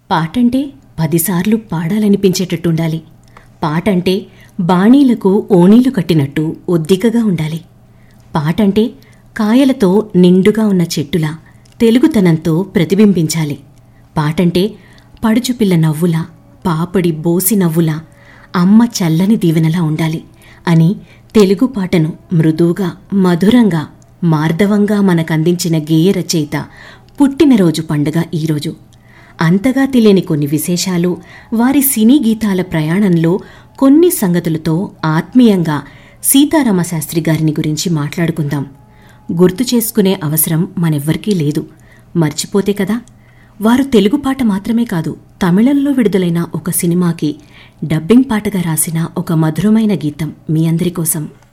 పాటంటే పదిసార్లు పాడాలనిపించేటట్టుండాలి పాటంటే బాణీలకు ఓణీలు కట్టినట్టు ఒద్దికగా ఉండాలి పాటంటే కాయలతో నిండుగా ఉన్న చెట్టులా తెలుగుతనంతో ప్రతిబింబించాలి పాటంటే పడుచుపిల్ల నవ్వులా పాపడి బోసి నవ్వులా అమ్మ చల్లని దీవెనలా ఉండాలి అని తెలుగు పాటను మృదువుగా మధురంగా మార్దవంగా మనకందించిన గేయ రచయిత పుట్టినరోజు పండుగ ఈరోజు అంతగా తెలియని కొన్ని విశేషాలు వారి సినీ గీతాల ప్రయాణంలో కొన్ని సంగతులతో ఆత్మీయంగా సీతారామశాస్త్రి గారిని గురించి మాట్లాడుకుందాం గుర్తు చేసుకునే అవసరం మనెవ్వరికీ లేదు మర్చిపోతే కదా వారు తెలుగు పాట మాత్రమే కాదు తమిళంలో విడుదలైన ఒక సినిమాకి డబ్బింగ్ పాటగా రాసిన ఒక మధురమైన గీతం మీ అందరి కోసం